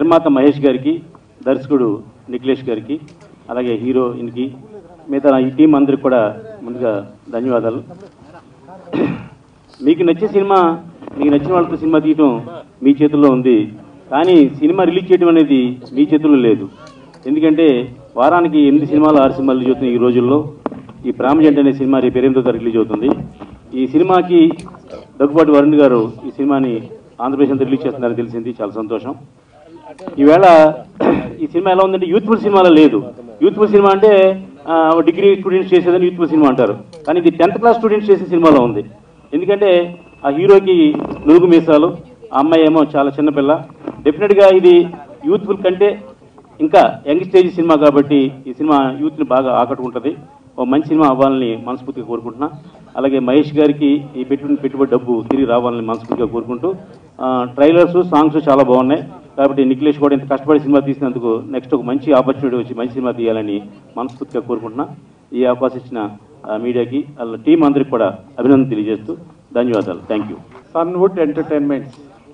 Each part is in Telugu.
నిర్మాత మహేష్ గారికి దర్శకుడు నిఖిలేష్ గారికి అలాగే హీరోయిన్కి మిగతా ఈ టీం అందరికి కూడా ముందుగా ధన్యవాదాలు మీకు నచ్చే సినిమా మీకు నచ్చిన వాళ్ళతో సినిమా తీయటం మీ చేతుల్లో ఉంది కానీ సినిమా రిలీజ్ చేయడం అనేది మీ చేతుల్లో లేదు ఎందుకంటే వారానికి ఎనిమిది సినిమాలు ఆరు సినిమాలు రిలీజ్ అవుతున్నాయి ఈ రోజుల్లో ఈ ప్రామజెంట్ అనే సినిమా రేపు ఎనిమిదో తారీఖు రిలీజ్ అవుతుంది ఈ సినిమాకి దగ్గుబాటి వరుణ్ గారు ఈ సినిమాని ఆంధ్రప్రదేశ్ అంతా రిలీజ్ చేస్తున్నారని తెలిసింది చాలా సంతోషం ఈవేళ ఈ సినిమా ఎలా ఉందంటే యూత్ఫుల్ సినిమాలో లేదు యూత్ఫుల్ సినిమా అంటే ఆ, డిగ్రీ స్టూడెంట్స్ చేసేదని యూత్ఫుల్ సినిమా అంటారు కానీ ఇది టెన్త్ క్లాస్ స్టూడెంట్స్ చేసే సినిమాలో ఉంది ఎందుకంటే ఆ హీరోకి నురుగు మీసాలు ఆ అమ్మాయి ఏమో చాలా చిన్నపిల్ల డెఫినెట్గా ఇది యూత్ఫుల్ కంటే ఇంకా యంగ్ స్టేజ్ సినిమా కాబట్టి ఈ సినిమా యూత్ని బాగా ఆకట్టుకుంటుంది ఓ మంచి సినిమా అవ్వాలని మనస్ఫూర్తిగా కోరుకుంటున్నా అలాగే మహేష్ గారికి ఈ పెట్టుబడి పెట్టుబడి డబ్బు తిరిగి రావాలని మనస్ఫూర్తిగా కోరుకుంటూ ఆ, ట్రైలర్స్ సాంగ్స్ చాలా బాగున్నాయి కాబట్టి నిఖిలేష్ కూడా ఇంత కష్టపడి సినిమా తీసినందుకు నెక్స్ట్ ఒక మంచి ఆపర్చునిటీ వచ్చి మంచి సినిమా తీయాలని మనస్ఫూర్తిగా కోరుకుంటున్నా ఈ అవకాశం ఇచ్చిన ఆ, మీడియాకి వాళ్ళ టీం అందరికి కూడా అభినందన తెలియజేస్తూ ధన్యవాదాలు thank you Sunwood Entertainments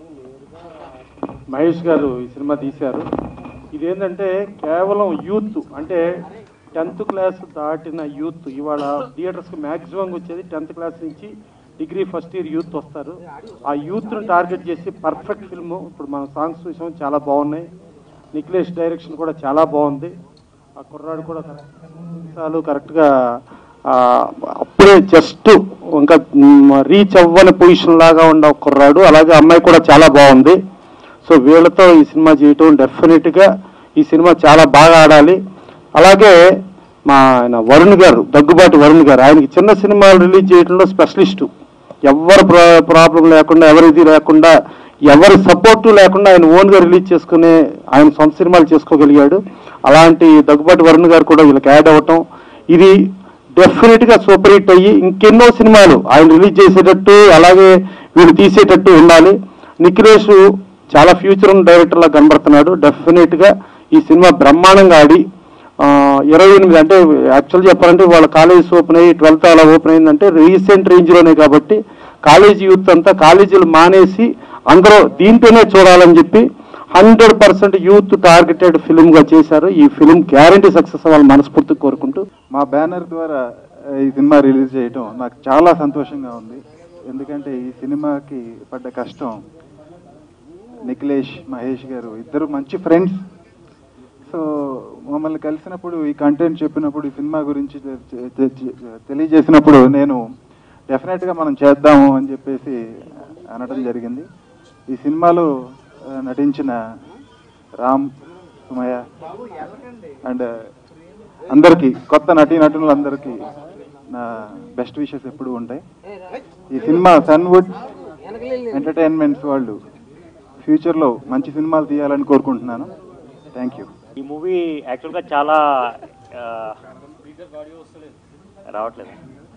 Mahesh garu ఈ సినిమా తీశారు ఇదేంటంటే కేవలం యూత్ అంటే టెన్త్ క్లాస్ దాటిన యూత్ ఇవాళ థియేటర్స్కి మ్యాక్సిమం వచ్చేది టెన్త్ క్లాస్ నుంచి డిగ్రీ ఫస్ట్ ఇయర్ యూత్ వస్తారు ఆ యూత్ను టార్గెట్ చేసి పర్ఫెక్ట్ ఫిల్మ్ ఇప్పుడు మన సాంగ్స్ చూసాం చాలా బాగున్నాయి నిఖిలేష్ డైరెక్షన్ కూడా చాలా బాగుంది ఆ కుర్రాడు కూడా చాలు కరెక్ట్గా అప్పుడే జస్ట్ ఇంకా రీచ్ అవ్వని పొజిషన్ లాగా ఉన్న ఒక కుర్రాడు అలాగే అమ్మాయి కూడా చాలా బాగుంది సో వీళ్ళతో ఈ సినిమా చేయటం డెఫినెట్గా ఈ సినిమా చాలా బాగా ఆడాలి అలాగే మా ఆయన వరుణ్ గారు దగ్గుబాటి వరుణ్ గారు ఆయనకి చిన్న సినిమాలు రిలీజ్ చేయడంలో స్పెషలిస్టు ఎవరు ప్రాబ్లం లేకుండా ఎవరి ఇది లేకుండా ఎవరి సపోర్టు లేకుండా ఆయన ఓన్గా రిలీజ్ చేసుకునే ఆయన సొంత సినిమాలు చేసుకోగలిగాడు అలాంటి దగ్గుబాటి వరుణ్ గారు కూడా వీళ్ళకి యాడ్ అవ్వటం ఇది డెఫినెట్గా సూపర్ హిట్ అయ్యి ఇంకెన్నో సినిమాలు ఆయన రిలీజ్ చేసేటట్టు అలాగే వీళ్ళు తీసేటట్టు ఉండాలి నిఖిలేష్ చాలా ఫ్యూచర్ ఉన్న డైరెక్టర్ లా కనబడుతున్నాడు డెఫినెట్గా ఈ సినిమా బ్రహ్మాండంగా ఆడి ఆ, ఇరవై ఎనిమిది అంటే యాక్చువల్ చెప్పాలంటే వాళ్ళ కాలేజెస్ ఓపెన్ అయ్యి ట్వెల్త్ అలా ఓపెన్ అయిందంటే రీసెంట్ రేంజ్లోనే కాబట్టి కాలేజీ యూత్ అంతా కాలేజీలు మానేసి అందరూ దీంట్లోనే చూడాలని చెప్పి hundred percent youth targeted film గా చేశారు ఈ ఫిల్మ్ గ్యారంటీ సక్సెస్ అవ్వాలని మనస్ఫూర్తి కోరుకుంటూ మా బ్యానర్ ద్వారా ఆ, ఈ సినిమా రిలీజ్ చేయడం నాకు చాలా సంతోషంగా ఉంది ఎందుకంటే ఈ సినిమాకి పడ్డ కష్టం నిఖిలేష్ మహేష్ గారు ఇద్దరు మంచి ఫ్రెండ్స్ సో మమ్మల్ని కలిసినప్పుడు ఈ కంటెంట్ చెప్పినప్పుడు ఈ సినిమా గురించి తె- తె- తె- తెలియజేసినప్పుడు నేను డెఫినెట్గా మనం చేద్దాము అని చెప్పేసి అనడం జరిగింది ఈ సినిమాలో ఆ, నటించిన రామ్ సుమయ్య అండ్ అందరికీ కొత్త నటీ నటులందరికీ నా బెస్ట్ విషెస్ ఎప్పుడు ఉంటాయి ఈ సినిమా సన్వుడ్ ఎంటర్టైన్మెంట్స్ వాళ్ళు ఫ్యూచర్లో మంచి సినిమాలు తీయాలని కోరుకుంటున్నాను థ్యాంక్ యూ ఈ మూవీ యాక్చువల్గా చాలా ఆ, రావట్లేదు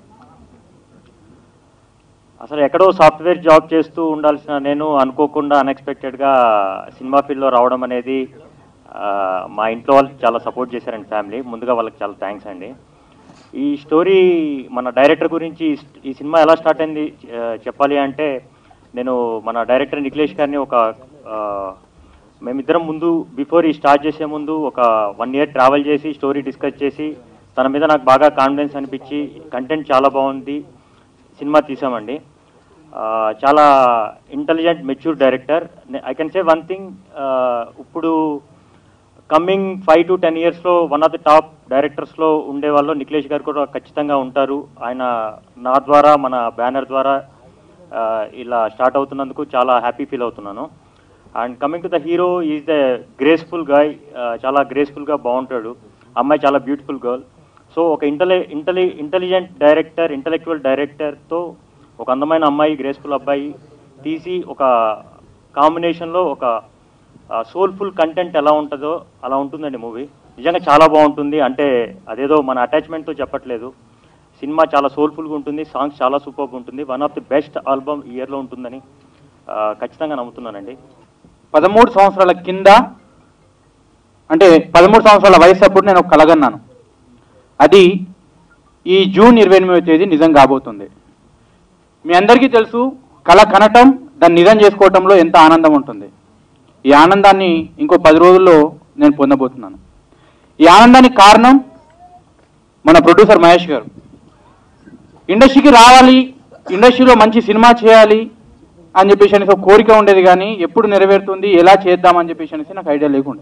అసలు ఎక్కడో సాఫ్ట్వేర్ జాబ్ చేస్తూ ఉండాల్సిన నేను అనుకోకుండా అన్ఎక్స్పెక్టెడ్గా సినిమా ఫీల్డ్లో రావడం అనేది ఆ, మా ఇంట్లో వాళ్ళు చాలా సపోర్ట్ చేశారండి ఫ్యామిలీ ముందుగా వాళ్ళకి చాలా థ్యాంక్స్ అండి ఈ స్టోరీ మన డైరెక్టర్ గురించి ఈ- ఈ సినిమా ఎలా స్టార్ట్ అయింది ఆ, చెప్పాలి అంటే నేను మన డైరెక్టర్ నిఖిలేష్ గారిని ఒక ఆ, మేమిద్దరం ముందు బిఫోర్ ఈ స్టార్ట్ చేసే ముందు ఒక వన్ ఇయర్ ట్రావెల్ చేసి స్టోరీ డిస్కస్ చేసి తన మీద నాకు బాగా కాన్ఫిడెన్స్ అనిపించి కంటెంట్ చాలా బాగుంది సినిమా తీసామండి ఆ, చాలా intelligent mature director I can say one thing ఇప్పుడు కమింగ్ ఫైవ్ టు టెన్ ఇయర్స్లో వన్ ఆఫ్ ది టాప్ డైరెక్టర్స్లో ఉండే వాళ్ళు నిఖిలేష్ గారు కూడా ఖచ్చితంగా ఉంటారు ఆయన నా ద్వారా మన బ్యానర్ ద్వారా ఆ, ఇలా స్టార్ట్ అవుతున్నందుకు చాలా హ్యాపీ ఫీల్ అవుతున్నాను and coming to the hero is the graceful guy చాలా గ్రేస్ఫుల్గా బాగుంటాడు అమ్మాయి చాలా బ్యూటిఫుల్ గర్ల్ సో ఒక intelli intelli intelligent director intellectual డైరెక్టర్తో ఒక అందమైన అమ్మాయి గ్రేస్ఫుల్ అబ్బాయి తీసి ఒక కాంబినేషన్లో ఒక సోల్ఫుల్ కంటెంట్ ఎలా ఉంటుందో అలా ఉంటుందండి మూవీ నిజంగా చాలా బాగుంటుంది అంటే అదేదో మన అటాచ్మెంట్తో చెప్పట్లేదు సినిమా చాలా సోల్ఫుల్గా ఉంటుంది సాంగ్స్ చాలా సూపర్గా ఉంటుంది one of the best album ఇయర్లో ఉంటుందని ఆ, ఖచ్చితంగా నమ్ముతున్నానండి పదమూడు సంవత్సరాల కింద అంటే పదమూడు సంవత్సరాల వయసు అప్పుడు నేను ఒక కలగన్నాను అది ఈ జూన్ ఇరవై ఎనిమిదవ తేదీ నిజం కాబోతుంది మీ అందరికీ తెలుసు కళ కనటం దాన్ని నిజం చేసుకోవటంలో ఎంత ఆనందం ఉంటుంది ఈ ఆనందాన్ని ఇంకో పది రోజుల్లో నేను పొందబోతున్నాను ఈ ఆనందానికి కారణం మన ప్రొడ్యూసర్ మహేష్ గారు ఇండస్ట్రీకి రావాలి ఇండస్ట్రీలో మంచి సినిమా చేయాలి అని చెప్పేసి అనేసి ఒక కోరిక ఉండేది కానీ ఎప్పుడు నెరవేరుతుంది ఎలా చేద్దామని చెప్పేసి అనేసి నాకు ఐడియా లేకుండా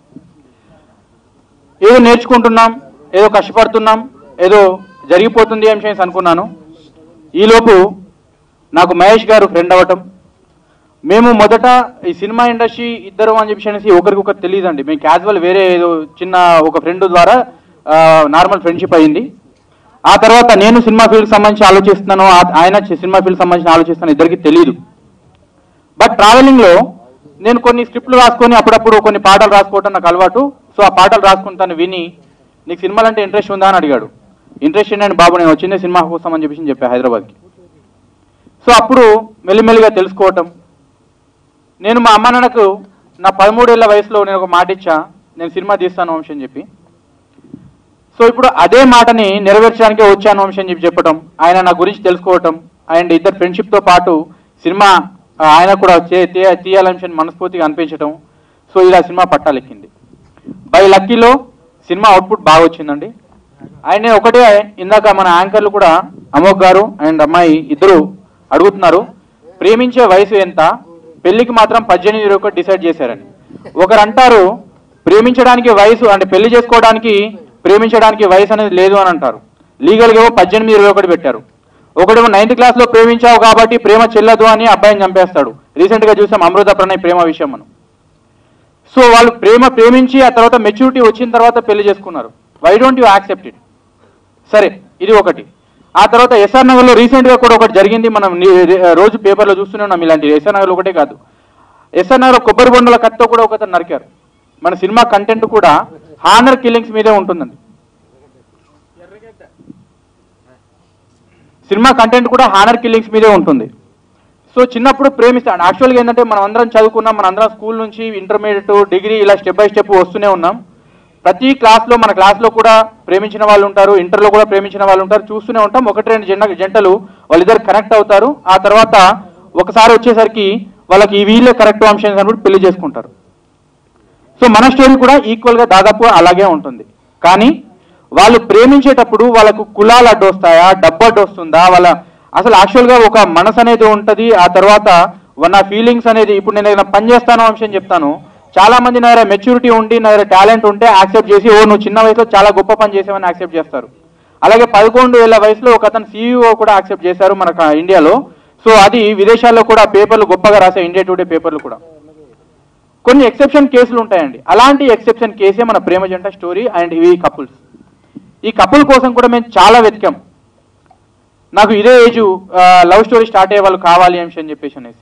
ఏదో నేర్చుకుంటున్నాం ఏదో కష్టపడుతున్నాం ఏదో జరిగిపోతుంది అని చెప్పేసి అనుకున్నాను ఈలోపు నాకు మహేష్ గారు ఫ్రెండ్ అవ్వటం మేము మొదట ఈ సినిమా ఇండస్ట్రీ ఇద్దరు అని చెప్పి అనేసి ఒకరికొకరు తెలియదండి మేము క్యాజువల్ వేరే ఏదో చిన్న ఒక ఫ్రెండ్ ద్వారా నార్మల్ ఫ్రెండ్షిప్ అయింది ఆ తర్వాత నేను సినిమా ఫీల్డ్కి సంబంధించి ఆలోచిస్తున్నాను ఆ- ఆయన చి- సినిమా ఫీల్డ్ సంబంధించి ఆలోచిస్తాను ఇద్దరికి తెలియదు బట్ ట్రావెలింగ్లో నేను కొన్ని స్క్రిప్ట్లు రాసుకొని అప్పుడప్పుడు కొన్ని పాటలు రాసుకోవటం నాకు అలవాటు సో ఆ పాటలు రాసుకుంటాను విని నీకు సినిమాలు అంటే ఇంట్రెస్ట్ ఉందా అని అడిగాడు ఇంట్రెస్ట్ ఏంటంటే బాబు నేను వచ్చిందే సినిమా కోసం అని చెప్పేసి చెప్పా హైదరాబాద్కి సో అప్పుడు మెల్లిమెల్లిగా తెలుసుకోవటం నేను మా అమ్మ నాన్నకు నా పదమూడేళ్ల వయసులో నేను ఒక మాట ఇచ్చా నేను సినిమా తీస్తాను వంశీ అని చెప్పి సో ఇప్పుడు అదే మాటని నెరవేర్చడానికే వచ్చాను వంశీ అని చెప్పి చెప్పడం ఆయన నా గురించి తెలుసుకోవటం అండ్ ఇద్దరు ఫ్రెండ్షిప్తో పాటు సినిమా ఆ, ఆయన కూడా చే- తీ- తీయాలని చెప్పి మనస్ఫూర్తిగా అనిపించడం సో ఇలా సినిమా పట్టాలెక్కింది బై లక్కీలో సినిమా అవుట్పుట్ బాగా వచ్చిందండి ఆయన నేను ఒకటే ఇందాక మన యాంకర్లు కూడా అమోక్ గారు అండ్ అమ్మాయి ఇద్దరు అడుగుతున్నారు ప్రేమించే వయసు ఎంత పెళ్లికి మాత్రం పద్దెనిమిది ఇరవై ఒకటి డిసైడ్ చేశారని ఒకరు అంటారు ప్రేమించడానికి వయసు అంటే పెళ్లి చేసుకోవడానికి ప్రేమించడానికి వయసు అనేది లేదు అని అంటారు లీగల్గా ఏమో పద్దెనిమిది ఇరవై ఒకటి పెట్టారు ఒకడేమో నైన్త్ క్లాస్ లో ప్రేమించావు కాబట్టి ప్రేమ చెల్లదు అని అబ్బాయిని చంపేస్తాడు రీసెంట్ గా చూసాం అమృత ప్రణయ్ ప్రేమ విషయం మనం సో వాళ్ళు ప్రేమ ప్రేమించి ఆ తర్వాత మెచ్యూరిటీ వచ్చిన తర్వాత పెళ్లి చేసుకున్నారు why don't you accept it సరే ఇది ఒకటి ఆ తర్వాత ఎస్ఆర్ నగర్లో రీసెంట్గా కూడా ఒకటి జరిగింది మనం ని- రోజు పేపర్లో చూస్తూనే ఉన్నాం ఇలాంటి ఎస్ఆర్ నగర్లో ఒకటే కాదు ఎస్ఆర్ నగర్ కొబ్బరి బొండల కత్తో కూడా ఒకతను నరికారు మన సినిమా కంటెంట్ కూడా హానర్ కిల్లింగ్స్ మీదే ఉంటుందండి సినిమా కంటెంట్ కూడా హానర్ కిల్లింగ్స్ మీదే ఉంటుంది సో చిన్నప్పుడు ప్రేమిస్తాను యాక్చువల్గా ఏంటంటే మనం అందరం చదువుకున్నాం మన అందరం స్కూల్ నుంచి ఇంటర్మీడియట్ డిగ్రీ ఇలా స్టెప్ బై స్టెప్ వస్తూనే ఉన్నాం ప్రతి క్లాస్లో మన క్లాస్లో కూడా ప్రేమించిన వాళ్ళు ఉంటారు ఇంటర్లో కూడా ప్రేమించిన వాళ్ళు ఉంటారు చూస్తూనే ఉంటాం ఒకటి రెండు జంట జంటలు వాళ్ళిద్దరు కనెక్ట్ అవుతారు ఆ తర్వాత ఒకసారి వచ్చేసరికి వాళ్ళకి ఈ వీళ్ళే కరెక్ట్ అంశం కనుక పెళ్లి చేసుకుంటారు సో మన స్టోరీ కూడా ఈక్వల్గా దాదాపు అలాగే ఉంటుంది కానీ వాళ్ళు ప్రేమించేటప్పుడు వాళ్ళకు కులాలు అడ్డొస్తాయా డబ్బు అడ్డొస్తుందా వాళ్ళ అసలు యాక్చువల్గా ఒక మనసు అనేది ఉంటుంది ఆ తర్వాత నా ఫీలింగ్స్ అనేది ఇప్పుడు నేను ఏదైనా పని చేస్తాను అంశం చెప్తాను చాలా మంది నా దగ్గర మెచ్యూరిటీ ఉండి నా దగ్గర టాలెంట్ ఉంటే యాక్సెప్ట్ చేసి ఓ నువ్వు చిన్న వయసులో చాలా గొప్ప పని చేసావని యాక్సెప్ట్ చేస్తారు అలాగే పదకొండు ఏళ్ల వయసులో ఒక అతను సీఈఓ కూడా యాక్సెప్ట్ చేశారు మన ఇండియాలో సో అది విదేశాల్లో కూడా పేపర్లు గొప్పగా రాసే ఇండియా టుడే పేపర్లు కూడా కొన్ని ఎక్సెప్షన్ కేసులు ఉంటాయండి అలాంటి ఎక్సెప్షన్ కేసే మన ప్రేమ జంట స్టోరీ అండ్ ఇవి కపుల్స్ ఈ కపుల్ కోసం కూడా మేము చాలా వెతికాం నాకు ఇదే ఏజ్ లవ్ స్టోరీ స్టార్ట్ అయ్యే వాళ్ళు కావాలి అని చెప్పేసి అనేసి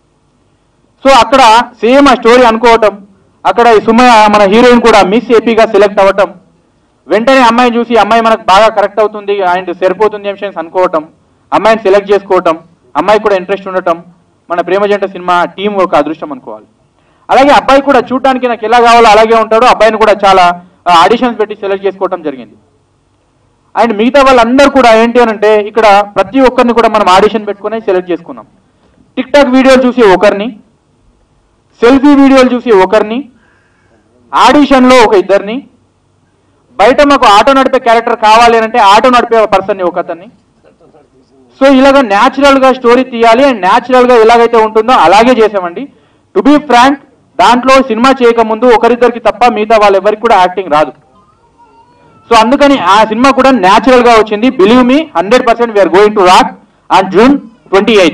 సో అక్కడ సేమ్ ఆ స్టోరీ అనుకోవటం అక్కడ ఈ సుమయ మన హీరోయిన్ కూడా మిస్ ఏపీగా సెలెక్ట్ అవ్వటం వెంటనే అమ్మాయిని చూసి అమ్మాయి మనకు బాగా కరెక్ట్ అవుతుంది అండ్ సరిపోతుంది అని అనుకోవటం అమ్మాయిని సెలెక్ట్ చేసుకోవటం అమ్మాయి కూడా ఇంట్రెస్ట్ ఉండటం మన ప్రేమ జంట సినిమా టీం ఒక అదృష్టం అనుకోవాలి అలాగే అబ్బాయి కూడా చూడడానికి నాకు ఎలా కావాలో అలాగే ఉంటాడు అబ్బాయిని కూడా చాలా ఆడిషన్స్ పెట్టి సెలెక్ట్ చేసుకోవటం జరిగింది అండ్ మిగతా వాళ్ళందరూ కూడా ఏంటి అని అంటే ఇక్కడ ప్రతి ఒక్కరిని కూడా మనం ఆడిషన్ పెట్టుకుని సెలెక్ట్ చేసుకున్నాం టిక్ టాక్ వీడియోలు చూసి ఒకరిని సెల్ఫీ వీడియోలు చూసి ఒకరిని ఆడిషన్లో ఒక ఇద్దరిని బయట మాకు ఆటో నడిపే క్యారెక్టర్ కావాలి అని అంటే ఆటో నడిపే పర్సన్ని ఒక అతన్ని సో ఇలాగ న్యాచురల్ గా స్టోరీ తీయాలి అండ్ న్యాచురల్ గా ఎలాగైతే ఉంటుందో అలాగే చేసామండి టు బీ ఫ్రాంక్ దాంట్లో సినిమా చేయకముందు ఒకరిద్దరికి తప్ప మిగతా వాళ్ళెవరికి కూడా యాక్టింగ్ రాదు సో అందుకని ఆ సినిమా కూడా న్యాచురల్ గా వచ్చింది believe me hundred percent we are going to rock on June twenty eighth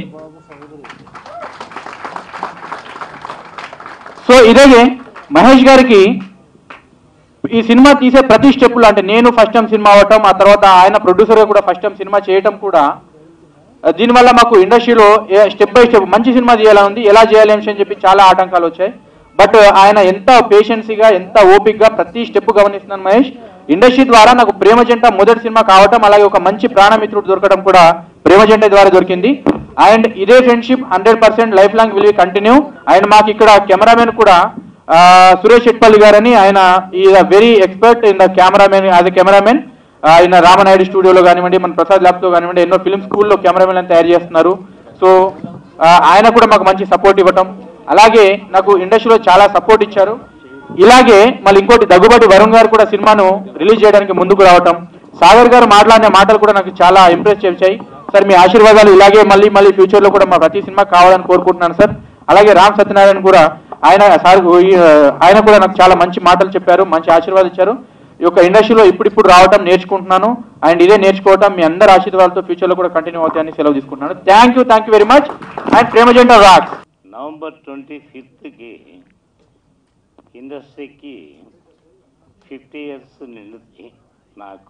so ఇలాగే మహేష్ గారికి ఈ సినిమా తీసే ప్రతి స్టెప్లో అంటే నేను ఫస్ట్ టైం సినిమా అవ్వటం ఆ తర్వాత ఆయన ప్రొడ్యూసర్గా కూడా ఫస్ట్ టైం సినిమా చేయటం కూడా ఆ, దీనివల్ల మాకు ఇండస్ట్రీలో స్టెప్ బై స్టెప్ మంచి సినిమా చేయాలని ఉంది ఎలా చేయాలి అని చెప్పి చాలా ఆటంకాలు వచ్చాయి బట్ ఆయన ఎంత పేషెన్సీగా ఎంత ఓపిక్గా ప్రతి స్టెప్ గమనిస్తున్నాను మహేష్ ఇండస్ట్రీ ద్వారా నాకు ప్రేమ జంట మొదటి సినిమా కావటం అలాగే ఒక మంచి ప్రాణమిత్రుడు దొరకడం కూడా ప్రేమ జంట ద్వారా దొరికింది అండ్ ఇదే friendship hundred percent life long will continue and మాకు ఇక్కడ కెమెరామెన్ కూడా ఆ, సురేష్ చెట్పల్లి గారని ఆయన ఈ very expert in the cameraman as a cameraman ఆయన రామనాయుడు స్టూడియోలో కానివ్వండి మన ప్రసాద్ ల్యాబ్స్ లో కానివ్వండి ఎన్నో ఫిల్మ్ స్కూల్లో కెమెరామెన్ తయారు చేస్తున్నారు సో ఆ, ఆయన కూడా మాకు మంచి సపోర్ట్ ఇవ్వటం అలాగే నాకు ఇండస్ట్రీలో చాలా సపోర్ట్ ఇచ్చారు ఇలాగే మళ్ళీ ఇంకోటి దగ్గుబాటి వరుణ్ గారు కూడా సినిమాను రిలీజ్ చేయడానికి ముందుకు రావటం సాగర్ గారు మాట్లాడిన మాటలు కూడా నాకు చాలా ఇంప్రెస్ చేశాయి సార్ మీ ఆశీర్వాదాలు ఇలాగే మళ్ళీ మళ్ళీ ఫ్యూచర్ లో కూడా మా ప్రతి సినిమా కావాలని కోరుకుంటున్నాను సార్ అలాగే రామ్ సత్యనారాయణ కూడా ఆయన సార్ ఈ- ఆయన కూడా నాకు చాలా మంచి మాటలు చెప్పారు మంచి ఆశీర్వాదం ఇచ్చారు ఈ యొక్క ఇండస్ట్రీలో ఇప్పుడిప్పుడు రావటం నేర్చుకుంటున్నాను అండ్ ఇదే నేర్చుకోవటం మీ అందరి ఆశీర్వాదాలతో ఫ్యూచర్ లో కూడా కంటిన్యూ అవుతాయని సెలవు తీసుకుంటున్నాను thank you thank you very much and Premajanta rocks November twenty ఫిఫ్త్కి ఇండస్ట్రీకి ఫిఫ్టీ ఇయర్స్ నిండుతుంది నాకు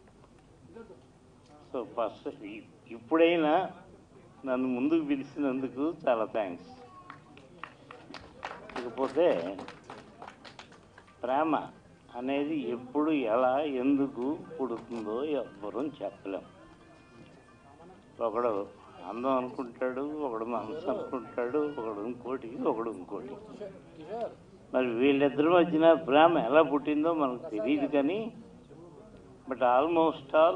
సో ఫస్ట్ ఇప్పుడైనా నన్ను ముందుకు పిలిచినందుకు చాలా థ్యాంక్స్ ఇకపోతే ప్రేమ అనేది ఎప్పుడు ఎలా ఎందుకు పుడుతుందో ఎవ్వరూ చెప్పలేం ఒకడు అందం అనుకుంటాడు ఒకడు మనసు అనుకుంటాడు ఒకడు ఇంకోటి ఒకడు ఇంకోటి మరి వీళ్ళిద్దరి మధ్యన ప్రేమ ఎలా పుట్టిందో మనకు తెలియదు కానీ బట్ ఆల్మోస్ట్ ఆల్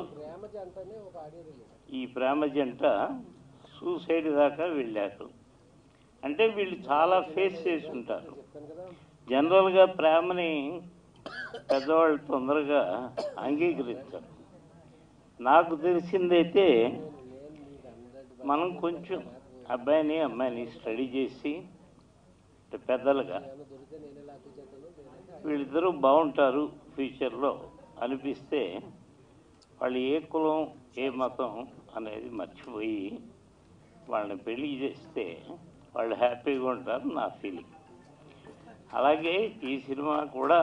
ఈ ప్రేమ జంట సూసైడ్ దాకా వెళ్ళారు అంటే వీళ్ళు చాలా ఫేస్ చేసి ఉంటారు జనరల్గా ప్రేమని పెద్దవాళ్ళు తొందరగా అంగీకరిస్తారు నాకు తెలిసిందైతే మనం కొంచెం అబ్బాయిని అమ్మాయిని స్టడీ చేసి అంటే పెద్దలుగా వీళ్ళిద్దరూ బాగుంటారు ఫ్యూచర్లో అనిపిస్తే వాళ్ళు ఏ కులం ఏ మతం అనేది మర్చిపోయి వాళ్ళని పెళ్లి చేస్తే వాళ్ళు హ్యాపీగా ఉంటారు నా ఫీలింగ్ అలాగే ఈ సినిమా కూడా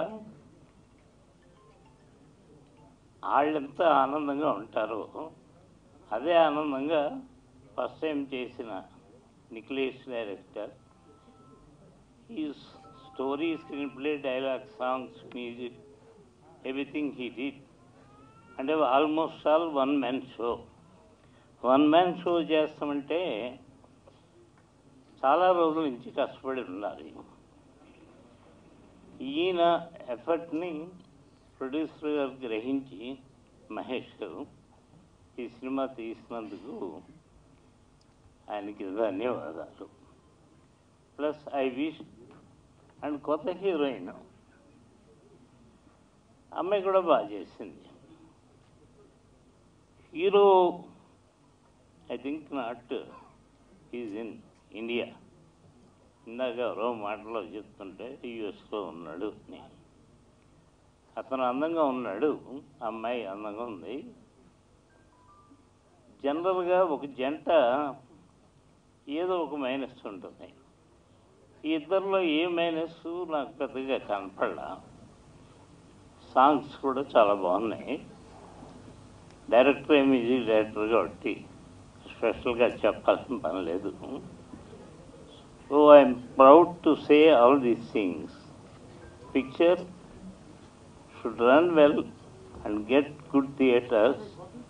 వాళ్ళెంత ఆనందంగా ఉంటారో అదే ఆనందంగా ఫస్ట్ టైం చేసిన నిఖిలేష్ డైరెక్టర్ ఈ story screenplay dialogue songs music everything he did అంటే almost all one man show one man show చేస్తామంటే చాలా రోజుల నుంచి కష్టపడి ఉండాలి ఈయన ఎఫర్ట్ని ప్రొడ్యూసర్ గారు గ్రహించి మహేష్ గారు ఈ సినిమా తీసినందుకు ఆయనకి ధన్యవాదాలు ప్లస్ ఐ విష్ అండ్ కొత్త హీరోయిన్ అమ్మాయి కూడా బాగా చేసింది hero I think not is in India ఇందాక ఎవరో మాటలో చెప్తుంటే యుఎస్లో ఉన్నాడు అని అతను అందంగా ఉన్నాడు అమ్మాయి అందంగా ఉంది జనరల్గా ఒక జంట ఏదో ఒక మైనస్ ఉంటుంది ఈ ఇద్దరిలో ఏ మైనస్ నాకు పెద్దగా కనపడలా సాంగ్స్ కూడా చాలా బాగున్నాయి డైరెక్టర్ మ్యూజిక్ డైరెక్టర్ కాబట్టి స్పెషల్గా చెప్పాల్సిన పని లేదు so I'm proud to say all these things picture should run well and get good theatres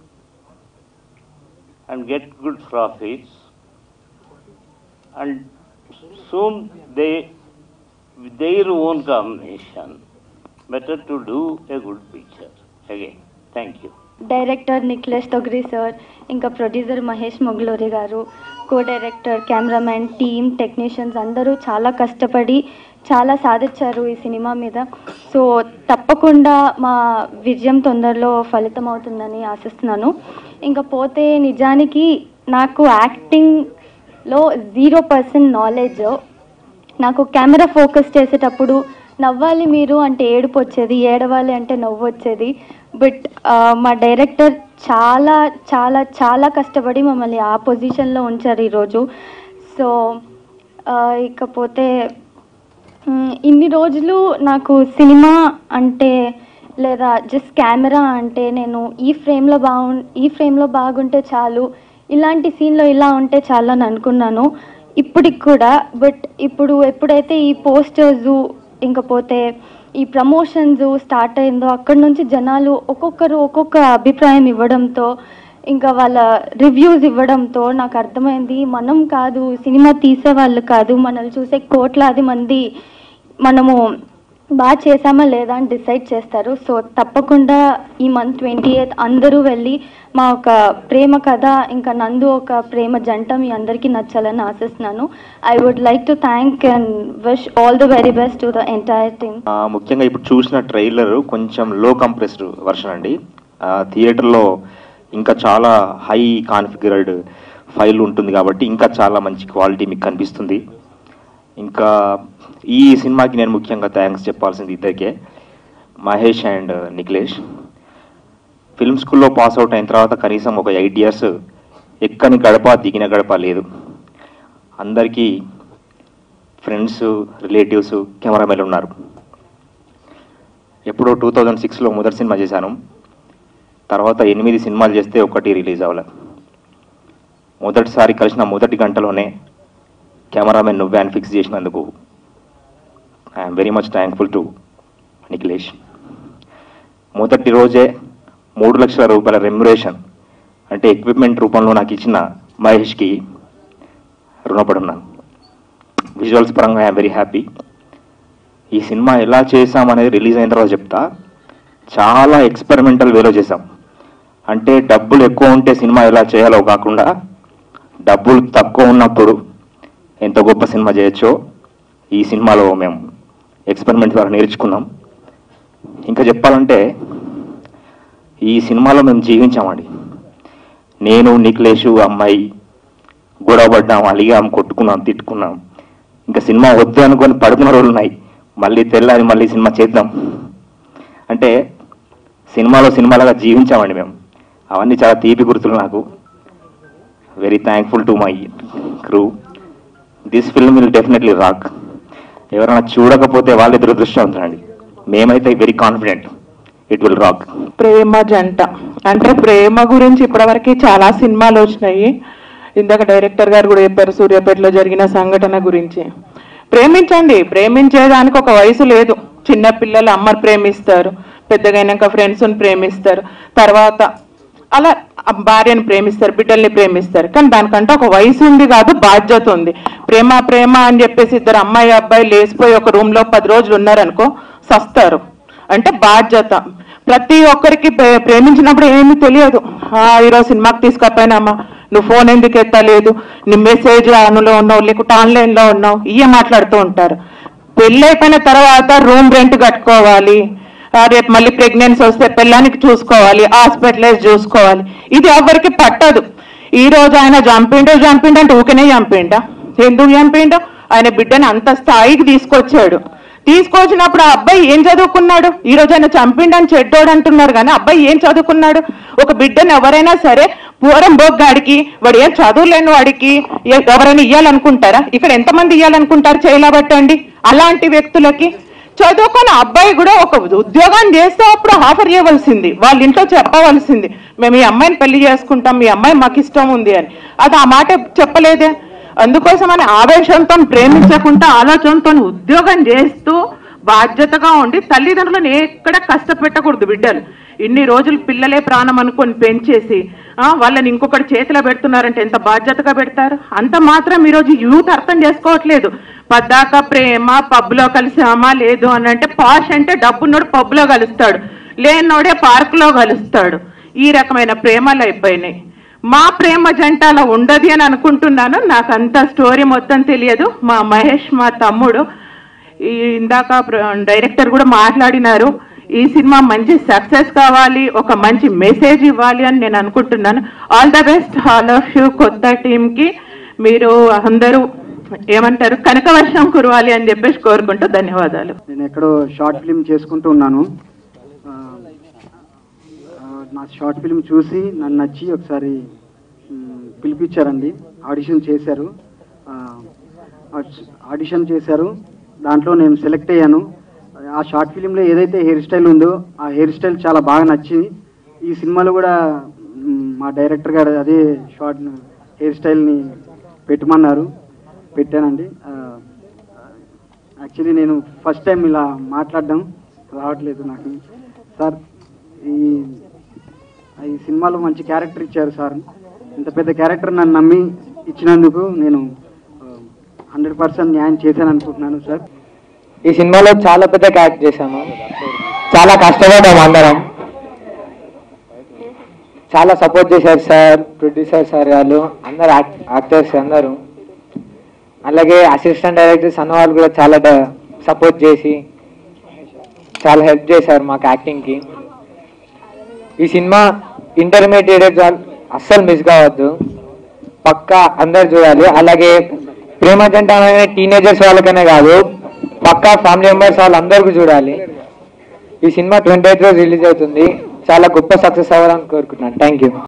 and get good profits and soon they with their own combination better to do a good picture again thank you director Nikhilesh Togri sir ఇంకా producer Mahesh Mogluri garu co director cameraman team technicians అందరూ చాలా కష్టపడి చాలా సాధించారు ఈ సినిమా మీద సో తప్పకుండా మా విజయం తొందరలో ఫలితం అవుతుందని ఆశిస్తున్నాను ఇంకా పోతే నిజానికి నాకు యాక్టింగ్లో జీరో పర్సెంట్ నాలెడ్జ్ నాకు కెమెరా ఫోకస్ చేసేటప్పుడు నవ్వాలి మీరు అంటే ఏడుపు వచ్చేది ఏడవాలి అంటే నవ్వు వచ్చేది బట్ మా డైరెక్టర్ చాలా చాలా చాలా కష్టపడి మమ్మల్ని ఆ పొజిషన్లో ఉంచారు ఈరోజు సో ఆ, ఇకపోతే మ్, ఇన్ని రోజులు నాకు సినిమా అంటే లేదా జస్ట్ కెమెరా అంటే నేను ఈ ఫ్రేమ్లో బాగు ఈ ఫ్రేమ్లో బాగుంటే చాలు ఇలాంటి సీన్లో ఇలా ఉంటే చాలు అని అనుకున్నాను ఇప్పటికి కూడా బట్ ఇప్పుడు ఎప్పుడైతే ఈ పోస్టర్స్ ఇంకపోతే ఈ ప్రమోషన్స్ స్టార్ట్ అయిందో అక్కడి నుంచి జనాలు ఒక్కొక్కరు ఒక్కొక్క అభిప్రాయం ఇవ్వడంతో ఇంకా వాళ్ళ రివ్యూస్ ఇవ్వడంతో నాకు అర్థమైంది మనం కాదు సినిమా తీసే వాళ్ళు కాదు మనల్ని చూసే కోట్లాది మంది మనము బాగా చేసామా లేదా అని డిసైడ్ చేస్తారు సో తప్పకుండా ఈ మంత్ ట్వంటీ ఎయిత్ అందరూ వెళ్ళి మా ఒక ప్రేమ కథ ఇంకా నందు ఒక ప్రేమ జంట మీ అందరికీ నచ్చాలని ఆశిస్తున్నాను I would like to thank and wish all the very best to the entire team ఆ, ముఖ్యంగా ఇప్పుడు చూసిన ట్రైలర్ కొంచెం లో కంప్రెస్డ్ వర్షన్ అండి ఆ, థియేటర్లో ఇంకా చాలా హై కాన్ఫిగర్డ్ ఫైల్ ఉంటుంది కాబట్టి ఇంకా చాలా మంచి క్వాలిటీ మీకు కనిపిస్తుంది ఇంకా ఈ సినిమాకి నేను ముఖ్యంగా థ్యాంక్స్ చెప్పాల్సింది ఇద్దరికే మహేష్ అండ్ నిఖిలేష్ ఫిల్మ్ స్కూల్లో పాస్ అవుట్ అయిన తర్వాత కనీసం ఒక ఎయిట్ ఇయర్స్ ఎక్కని గడప దిగిన గడప లేదు అందరికీ ఫ్రెండ్స్ రిలేటివ్స్ కెమెరామెన్లు ఉన్నారు ఎప్పుడో టూ థౌజండ్ సిక్స్లో మొదటి సినిమా చేశాను తర్వాత ఎనిమిది సినిమాలు చేస్తే ఒక్కటి రిలీజ్ అవ్వలే మొదటిసారి కలిసిన మొదటి గంటలోనే కెమెరామెన్ నువ్వే అని ఫిక్స్ చేసినందుకు I'm very much thankful to Nikhilesh మొదటి రోజే మూడు లక్షల రూపాయల రెమ్యురేషన్ అంటే ఎక్విప్మెంట్ రూపంలో నాకు ఇచ్చిన మహేష్కి రుణపడి ఉన్నాను విజువల్స్ పరంగా ఐఎమ్ వెరీ హ్యాపీ ఈ సినిమా ఎలా చేసామనేది రిలీజ్ అయిన తర్వాత చెప్తా చాలా ఎక్స్పెరిమెంటల్ వేలో చేసాం అంటే డబ్బులు ఎక్కువ ఉంటే సినిమా ఎలా చేయాలో కాకుండా డబ్బులు తక్కువ ఉన్నప్పుడు ఎంత గొప్ప సినిమా చేయొచ్చో ఈ సినిమాలో మేము ఎక్స్పెరిమెంట్ ద్వారా నేర్చుకున్నాం ఇంకా చెప్పాలంటే ఈ సినిమాలో మేము జీవించామండి నేను నిఖిలేషు అమ్మాయి గొడవ పడ్డాం అలిగాం కొట్టుకున్నాం తిట్టుకున్నాం ఇంకా సినిమా వద్దు అనుకొని పడుకున్న రోజులు ఉన్నాయి మళ్ళీ తెల్లారి మళ్ళీ సినిమా చేద్దాం అంటే సినిమాలో సినిమాలుగా జీవించామండి మేము అవన్నీ చాలా తీపి గుర్తులు నాకు very thankful to my crew this film will definitely rock ఎవరైనా చూడకపోతే వాళ్ళే దురదృష్టవంతులండి మేమైతే very confident it will rock Prema Janta అంటే ప్రేమ గురించి ఇప్పటివరకు చాలా సినిమాలు వచ్చినాయి ఇందాక డైరెక్టర్ గారు కూడా చెప్పారు సూర్యాపేటలో జరిగిన సంఘటన గురించి ప్రేమించండి ప్రేమించేదానికి ఒక వయసు లేదు చిన్న పిల్లలు అమ్మని ప్రేమిస్తారు పెద్దగైనాక ఫ్రెండ్స్ని ప్రేమిస్తారు తర్వాత అలా ఆ భార్యను ప్రేమిస్తారు బిడ్డల్ని ప్రేమిస్తారు కానీ దానికంటే ఒక వయసు ఉంది కాదు బాధ్యత ఉంది ప్రేమ ప్రేమ అని చెప్పేసి ఇద్దరు అమ్మాయి అబ్బాయి లేచిపోయి ఒక రూమ్ లో పది రోజులు ఉన్నారనుకో సస్తారు అంటే బాధ్యత ప్రతి ఒక్కరికి ప్రే- ప్రేమించినప్పుడు ఏమీ తెలియదు ఆ ఈరోజు సినిమాకి తీసుకపోయినామా నువ్వు ఫోన్ ఎందుకు ఎత్తలేదు నీ మెసేజ్ ఆన్లో ఉన్నావు లేకుంటే ఆన్లైన్ లో ఉన్నావు ఇవే మాట్లాడుతూ ఉంటారు పెళ్ళి అయిపోయిన తర్వాత రూమ్ రెంట్ కట్టుకోవాలి ఆ, రేపు మళ్ళీ ప్రెగ్నెన్సీ వస్తే పిల్లానికి చూసుకోవాలి హాస్పిటలైజ్ చూసుకోవాలి ఇది ఎవరికి పట్టదు ఈ రోజు ఆయన చంపిండు చంపిండు అంటే ఊకనే చంపిండా ఎందుకు చంపిండు ఆయన బిడ్డని అంత స్థాయికి తీసుకొచ్చాడు తీసుకొచ్చినప్పుడు ఆ అబ్బాయి ఏం చదువుకున్నాడు ఈ రోజు ఆయన చంపిండని చెడ్డోడు అంటున్నారు కానీ అబ్బాయి ఏం చదువుకున్నాడు ఒక బిడ్డను ఎవరైనా సరే పూరం బొగ్గాడికి వాడు ఏం చదువులేని వాడికి ఎ- ఎవరైనా ఇయ్యాలనుకుంటారా ఇక్కడ ఎంతమంది ఇయ్యాలనుకుంటారు చేయలేబట్టండి అలాంటి వ్యక్తులకి చదువుకున్న అబ్బాయి కూడా ఒక ఉద్యోగం చేస్తే అప్పుడు ఆఫర్ చేయవలసింది వాళ్ళ ఇంట్లో చెప్పవలసింది మేము ఈ అమ్మాయిని పెళ్లి చేసుకుంటాం మీ అమ్మాయి మాకు ఇష్టం ఉంది అని అది ఆ మాట చెప్పలేదే అందుకోసమని ఆవేశంతో ప్రేమించకుండా ఆలోచనతో ఉద్యోగం చేస్తూ బాధ్యతగా ఉండి తల్లిదండ్రులను ఎక్కడ కష్టపెట్టకూడదు బిడ్డలు ఇన్ని రోజులు పిల్లలే ప్రాణం అనుకొని పెంచేసి ఆ, వాళ్ళని ఇంకొకటి చేతిలో పెడుతున్నారంటే ఎంత బాధ్యతగా పెడతారు అంత మాత్రం ఈరోజు యూత్ అర్థం చేసుకోవట్లేదు పద్దాక ప్రేమ పబ్లో కలిసామా లేదు అని అంటే పాష్ అంటే డబ్బున్నోడు పబ్లో కలుస్తాడు లేనోడే పార్కులో కలుస్తాడు ఈ రకమైన ప్రేమలు అయిపోయినాయి మా ప్రేమ జంట అలా ఉండదు అని అనుకుంటున్నాను నాకు అంత స్టోరీ మొత్తం తెలియదు మా మహేష్ మా తమ్ముడు ఈ ఇందాక ప్ర- డైరెక్టర్ కూడా మాట్లాడినారు ఈ సినిమా మంచి సక్సెస్ కావాలి ఒక మంచి మెసేజ్ ఇవ్వాలి అని నేను అనుకుంటున్నాను all the best all of you కొత్త టీంకి మీరు అందరూ ఏమంటారు కనకవర్షం కురవాలి అని చెప్పేసి కోరుకుంటూ ధన్యవాదాలు నేను ఎక్కడో షార్ట్ ఫిల్మ్ చేసుకుంటూ ఉన్నాను ఆ, ఆ, నా షార్ట్ ఫిల్మ్ చూసి నన్ను నచ్చి ఒకసారి మ్, పిలిపించారండి ఆడిషన్ చేశారు ఆ, ఆడిష- ఆడిషన్ చేశారు దాంట్లో నేను సెలెక్ట్ అయ్యాను ఆ షార్ట్ ఫిలింలో ఏదైతే హెయిర్ స్టైల్ ఉందో ఆ హెయిర్ స్టైల్ చాలా బాగా నచ్చింది ఈ సినిమాలో కూడా మ్, మా డైరెక్టర్ గారు అదే షార్ట్ హెయిర్ స్టైల్ని పెట్టమన్నారు పెట్టానండి ఆ, యాక్చువల్లీ నేను ఫస్ట్ టైం ఇలా మాట్లాడడం రావట్లేదు నాకు సార్ ఈ ఈ సినిమాలో మంచి క్యారెక్టర్ ఇచ్చారు సార్ ఇంత పెద్ద క్యారెక్టర్ నన్ను నమ్మి ఇచ్చినందుకు నేను హండ్రెడ్ పర్సెంట్ న్యాయం చేశాను అనుకుంటున్నాను సార్ ఈ సినిమాలో చాలా పెద్ద యాక్ట్ చేశాము చాలా కష్టపడ్డాము అందరం చాలా సపోర్ట్ చేశారు సార్ ప్రొడ్యూసర్ సార్ వాళ్ళు అందరు యాక్టర్స్ అందరూ అలాగే అసిస్టెంట్ డైరెక్టర్స్ అన్న వాళ్ళు కూడా చాలా సపోర్ట్ చేసి చాలా హెల్ప్ చేశారు మాకు యాక్టింగ్కి ఈ సినిమా ఇంటర్మీడియట్ అస్సలు మిస్ కావద్దు పక్కా అందరు చూడాలి అలాగే ప్రేమ జంట అనే టీనేజర్స్ వాళ్ళకనే కాదు పక్కా ఫ్యామిలీ మెంబర్స్ వాళ్ళందరికీ చూడాలి ఈ సినిమా ట్వంటీ ఎయిత్ రోజు రిలీజ్ అవుతుంది చాలా గొప్ప సక్సెస్ అవ్వాలని కోరుకుంటున్నాను థ్యాంక్ యూ